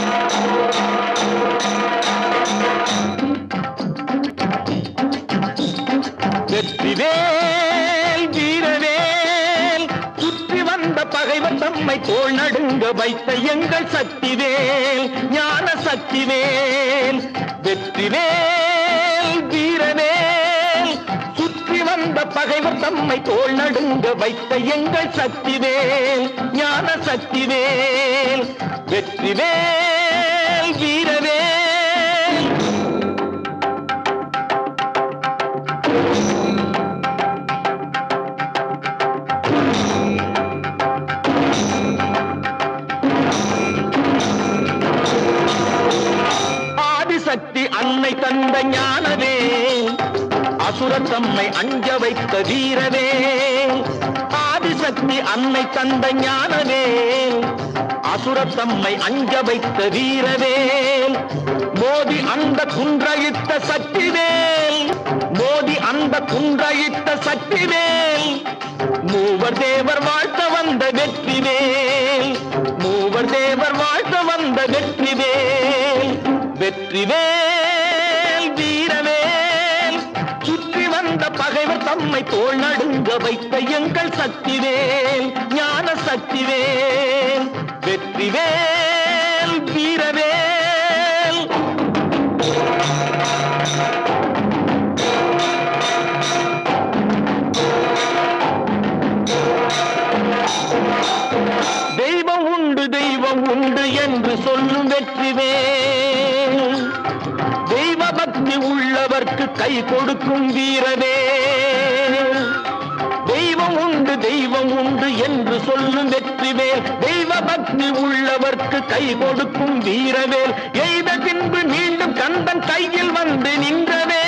வெற்றிவேல் வீரவேல் சுற்றி வந்த பகைவர் தம்மை தோள் நடுங்க வைத்த எங்கள் சக்திவேல் ஞான சக்திவேல் வெற்றிவேல் வீரவேல் சுற்றி வந்த பகைவர் தம்மை தோள் நடுங்க வைத்த எங்கள் சக்திவேல் ஞான சக்திவேல் வெற்றிவேல் வீரவேல் ஆதிசக்தி அன்னை தந்த ஞானவே அசுரத்தம்மை அஞ்ச வைத்த வீரவே ஆதிசக்தி அன்னை தந்த ஞானவே அசுரத்தம்மை அஞ்ச வைத்த வீரவே மோதி அந்த குன்றயித்த சக்திவேல் மோதி அந்த குன்றயித்த சக்திவேல் மூவர் தேவர் வாழ்த்த வந்த வெற்றிவேல் மூவர் தேவர் வாழ்த்த வந்த வெற்றிவேல் வெற்றிவேல் வீரவேல் சுற்றி வந்த பகைவர் தம்மை தோள் நடுங்க வைத்த எங்கள் சக்திவேல் ஞான சக்திவேல் வெற்றிவேல் வீரவேல் தெய்வம் உண்டு தெய்வம் உண்டு என்று சொல்லும் வெற்றிவேல் தெய்வ பக்தி உள்ளவர்க்கு கை கொடுக்கும் வீரவே தெய்வம் உண்டு தெய்வம் உண்டு என்று சொல்லும் வெற்றிவேல் தெய்வ பக்தி உள்ளவர்க்கு கை கொடுக்கும் வீரவேல் எய்த பின்பு மீண்டும் கந்தன் கையில் வந்து நின்றவே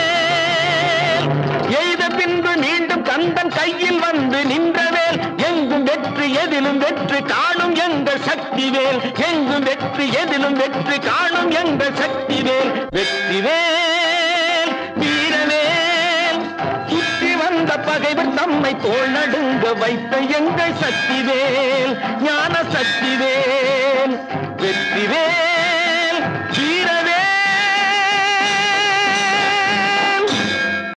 எய்த பின்பு மீண்டும் கந்தன் கையில் வந்து நின்றவேல் எங்கும் வெற்றி எதிலும் வெற்றி காணும் எங்கள் சக்திவேல் எங்கும் வெற்றி எதிலும் வெற்றி காணும் எங்கள் சக்திவேல் வெற்றிவேல் வீரவேல் சுற்றி வந்த பகைவர் தம்மை தோள் நடுங்க வைத்த எங்கள் சக்திவேல் ஞான சக்திவேல்